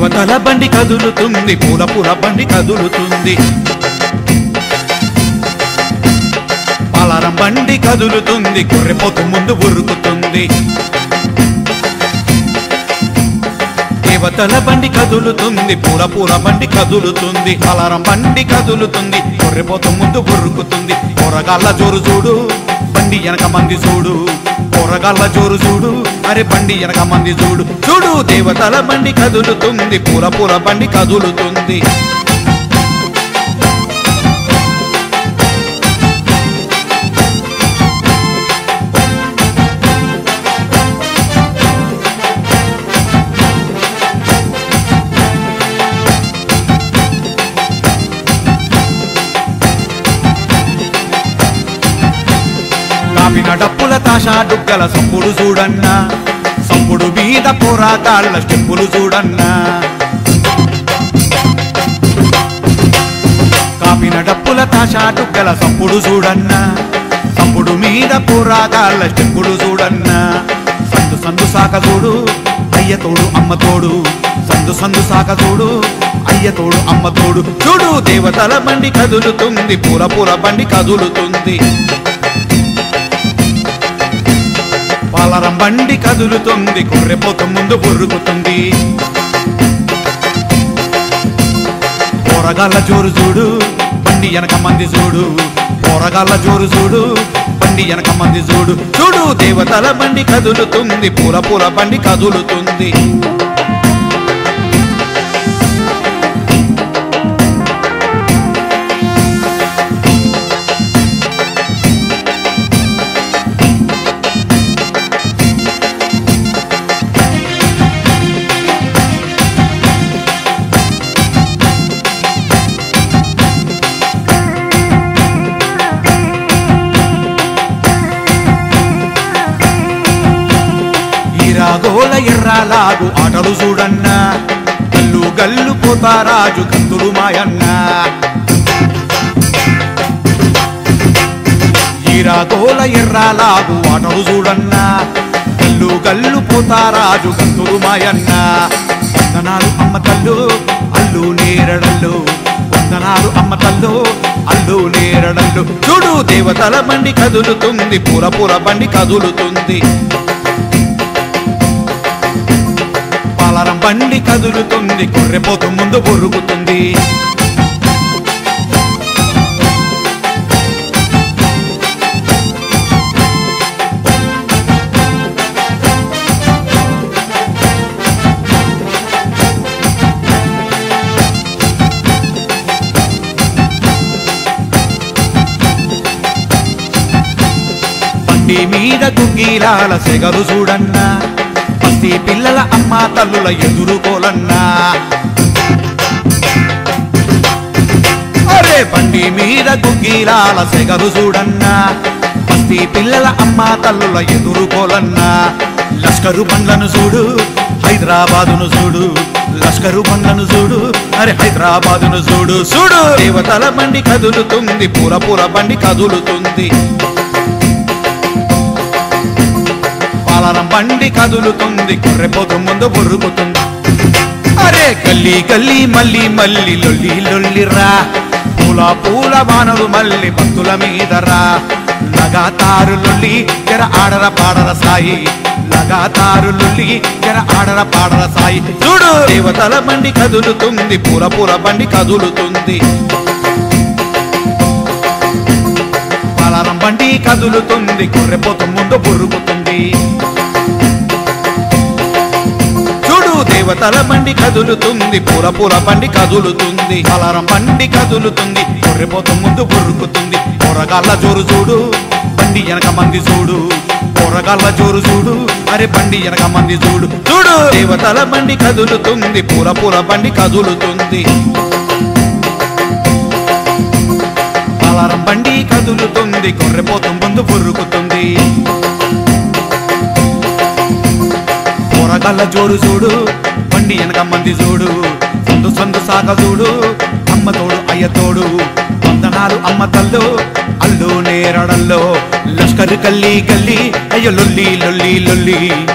దేవతల బండి కదులుతుంది పూల పూల బండి కదులుతుంది పలారం బండి కదులుతుంది గొర్రెపోతు ముందు ఉరుకుతుంది దేవతల బండి కదులుతుంది పూల పూల బండి కదులుతుంది పలారం బండి కదులుతుంది గొర్రెపోతు ముందు ఉరుకుతుంది పొరగాళ్ళ జోరు చూడు బండి వెనక మంది చూడు పొరగాళ్ళ జోరు చూడు అరే బండి వెనక మంది చూడు చూడు దేవతల బండి కదులుతుంది పూల పూల బండి కదులుతుంది కాపిన డప్పుల తాషా డుగ్గల సంపుడు చూడన్నా సంపుడు మీద పోరాటాళ్ళ స్టెప్పులు చూడన్నా కాపిన డప్పుల తాషా డుగ్గల సంపుడు చూడన్నా సంపుడు మీద పోరాటాళ్ళ స్టెప్పులు చూడన్నా సందు సందు సాక చూడు అయ్య తోడు అమ్మ తోడు సందు సందు సాక చూడు అయ్య తోడు అమ్మ తోడు చూడు దేవతల బండి కదులుతుంది పూల పూల బండి కదులుతుంది పాలరం బండి కదులుతుంది కొర్రెపోతు ముందు ఉరుకుతుంది పోరగాళ్ళ జోరు చూడు బండి వెనక మంది చూడు పోరగాళ్ళ జోరు చూడు బండి వెనక మంది చూడు చూడు దేవతల బండి కదులుతుంది పూల పూల బండి కదులుతుంది ఈరాగోల ఎర్రాలాగు ఆటలు చూడన్నా గల్లు గల్లు పోతారాజు కంతులు మాయన్నా ఈరాగోల ఎర్రాలాగు ఆటలు చూడన్నా గల్లు గల్లు పోతారాజు కంతులు మాయన్నా వందనాలు అమ్మ తల్లు అల్లు నేరడల్లు వందనాలు అమ్మ తల్లు అల్లు నేరడల్లు చూడు దేవతల బండి కదులుతుంది పూల పూల బండి కదులుతుంది పాలరం బండి కదులుతుంది కొర్రెపోతు ముందు ఉరుకుతుంది బండి మీద గుంగీలాల సెగలు చూడన్నా బస్తీ పిల్లల అమ్మ తల్లుల ఎదురుకోలన్నా అరే బండి మీద గుంగీలాల సెగలు చూడన్నా బస్తీ పిల్లల అమ్మ తల్లుల ఎదురుకోలన్నా లష్కరు బండ్లను చూడు హైదరాబాదును చూడు లష్కరు బండ్లను చూడు అరే హైదరాబాదును చూడు చూడు దేవతల బండి కదులుతుంది పూల పూల బండి కదులుతుంది పాలనం బండి కదులుతుంది కొర్రెపోతు ముందు ఉరుకుతుంది అరే గల్లీ గల్లీ మళ్ళీ మళ్ళీ లొల్లి లొల్లిరా పూల పూల వానలు మళ్ళీ భక్తుల మీదరా నగాతారు లొల్లి జర ఆడర పాడర సాయి నగాతారు లొల్లి జర ఆడర పాడర సాయి చూడు దేవతల బండి కదులుతుంది పూల పూల బండి కదులుతుంది పాలరం బండి కదులుతుంది కొర్రెపోతు ముందు బురుగుతుంది చూడు దేవతల బండి కదులుతుంది పూల పూల బండి కదులుతుంది పాలరం బండి కదులుతుంది కొర్రెపోతు ముందు బురుగుతుంది పొరగాళ్ళ జోరు చూడు బండి వెనక మంది చూడు పొరగాళ్ళ జోరు చూడు అరే బండి వెనక మంది చూడు చూడు దేవతల బండి కదులుతుంది పూల పూల బండి కదులుతుంది పాలారం బండి కదులుతుంది కొర్రెపోతు ముందు పురుకుతుంది పోరగాళ్ళ జోరు చూడు బండి వెనక మంది చూడు సందు సందు సాగ చూడు అమ్మ తోడు అయ్య తోడు వందనాలు అమ్మ తల్లు అల్లు నేరడల్లో లష్కరు కల్లి గల్లి అయ్యో లొల్లి లొల్లి లొల్లి